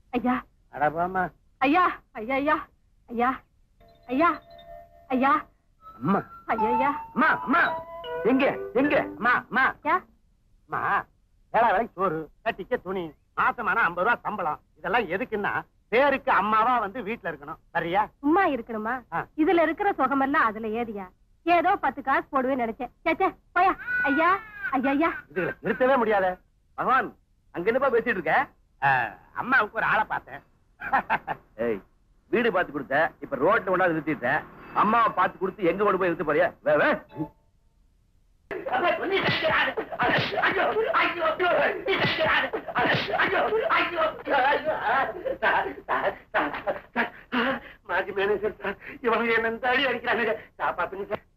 ஐயா அடப்பாமா ஐயா ஐயா ஐயா ஐயா ஐயா ஐயா அம்மா ஐயா ஐயா அம்மா அம்மா எங்க எங்க அம்மா அம்மா ஐயா அம்மா ஏழா வேலைக்கு சோறு கட்டிக்க துணி மாசமான ஐம்பது ரூபா சம்பளம் இதெல்லாம் எதுக்குன்னா பேருக்கு அம்மாவா வந்து வீட்டுல இருக்கணும் சரியா சும்மா இருக்கணுமா ஆ. இதுல இருக்கிற சுகமெல்லாம் அதுல ஏதியா ஏதோ பத்து காசு போடுவேன்னு நினைச்சேன் சேச்சே போயா ஐயா ஐயா ஐயா இதுகளை நிறுத்தவே முடியாத பகவான் அங்க என்னப்பா பேசிட்டு இருக்க அஹ், அம்மாவுக்கு ஒரு ஆளை பார்த்தேன் ஏய் வீடு பார்த்து கொடுத்த இப்ப ரோட்ல கொண்டாந்து நிறுத்திட்ட அம்மாவை பார்த்து கொடுத்து எங்க கொண்டு போய் நிறுத்த போறியா வே வே மாஜி மேனேஜர் சார் இவங்க என்ன தாடி அடிக்கிறாங்க காப்பாத்துங்க சார்